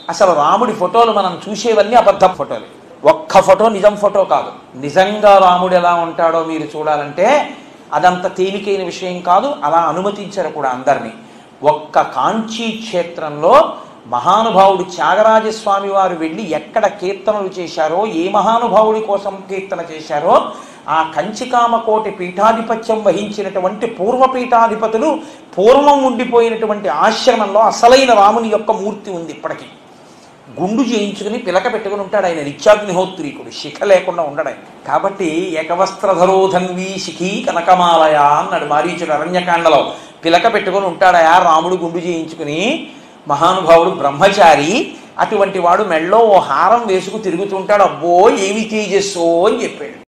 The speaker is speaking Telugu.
అసలు రాముడి ఫోటోలు మనం చూసేవన్నీ అబద్ధ ఫోటోలు ఒక్క ఫోటో నిజం ఫోటో కాదు నిజంగా రాముడు ఎలా ఉంటాడో మీరు చూడాలంటే అదంత తేలికైన విషయం కాదు అలా అనుమతించరు కూడా అందరినీ ఒక్క కాంచీ క్షేత్రంలో మహానుభావుడు త్యాగరాజస్వామి వారు వెళ్ళి ఎక్కడ కీర్తనలు చేశారో ఏ మహానుభావుడి కోసం కీర్తన చేశారో ఆ కంచికామకోటి పీఠాధిపత్యం వహించినటువంటి పూర్వ పీఠాధిపతులు పూర్వం ఉండిపోయినటువంటి ఆశ్రమంలో అసలైన రాముని యొక్క మూర్తి ఉంది ఇప్పటికీ గుండు చేయించుకుని పిలక పెట్టుకుని ఉంటాడు ఆయన నిత్యాగ్నిహోత్రీకుడు శిఖ లేకుండా ఉండడు ఆయన కాబట్టి ఏకవస్త్రధరోధన్వి శిఖీ కనకమాలయ అన్నాడు మారీచుడు అరణ్యకాండలో పిలక పెట్టుకుని ఉంటాడయా రాముడు గుండు చేయించుకుని మహానుభావుడు బ్రహ్మచారి అటువంటి వాడు మెళ్ళో ఓ హారం వేసుకు తిరుగుతుంటాడు అబ్బో ఏమి తేజస్సో అని చెప్పాడు